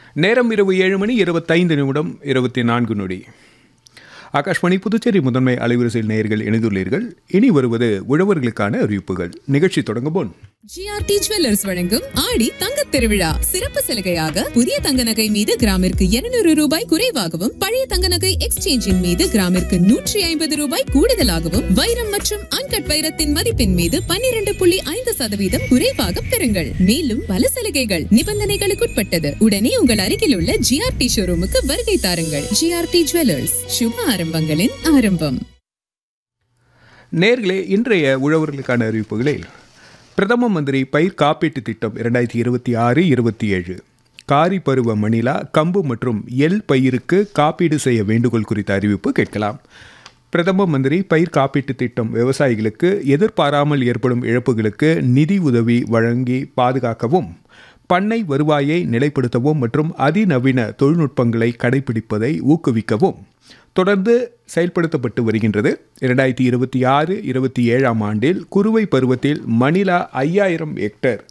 நேரம் இரவு ஏழு மணி இருபத்தைந்து நிமிடம் இருபத்தி நான்கு நொடி ஆகாஷ்வாணி புதுச்சேரி முதன்மை அலைவரிசையில் நேயர்கள் இணைந்துள்ளீர்கள் இனி வருவது உழவர்களுக்கான அறிவிப்புகள் நிகழ்ச்சி தொடங்கும் முன் ஜிஆர்டி ஜுவல்லர்ஸ் வழங்கும் ஆடி தங்கத் திருவிழா சிறப்பு சலுகையாக புதிய தங்க நகை மீது கிராமிற்கு 200 ரூபாய் குறைவாகவும் பழைய தங்க நகை எக்ஸ்சேஞ்சின் மீது கிராமிற்கு நூற்றி ஐம்பது ரூபாய் கூடுதலாகவும் வைரம் மற்றும் அன்கட் வைரத்தின் மதிப்பின் மீது 12.5% புள்ளி ஐந்து சதவீதம் குறைவாக பெறுங்கள் மேலும் பல சலுகைகள் நிபந்தனைகளுக்குட்பட்டது உடனே உங்கள் அருகில் உள்ள ஜிஆர்டி ஷோரூமுக்கு வருகை தாருங்கள் ஜிஆர்டி ஜுவல்லர்ஸ் சுப ஆரம்பங்களின் ஆரம்பம் நேர்களே இன்றைய உழவர்களுக்கான அறிவிப்புகளில் பிரதம மந்திரி பயிர் காப்பீட்டு திட்டம் இரண்டாயிரத்தி இருபத்தி ஆறு இருபத்தி ஏழு காரி பருவ மணிலா கம்பு மற்றும் எல் பயிருக்கு காப்பீடு செய்ய வேண்டுகோள் குறித்த அறிவிப்பு கேட்கலாம் பிரதம மந்திரி பயிர் காப்பீட்டு திட்டம் விவசாயிகளுக்கு எதிர்பாராமல் ஏற்படும் இழப்புகளுக்கு நிதி உதவி வழங்கி பாதுகாக்கவும் பண்ணை வருவாயை நிலைப்படுத்தவும் மற்றும் அதிநவீன தொழில்நுட்பங்களை கடைபிடிப்பதை ஊக்குவிக்கவும் தொடர்ந்து செயல்படுத்தப்பட்டு வருகின்றது இரண்டாயிரத்தி இருபத்தி ஆறு இருபத்தி ஏழாம் ஆண்டில் குறுவை பருவத்தில் மணிலா ஐயாயிரம் ஹெக்டேர்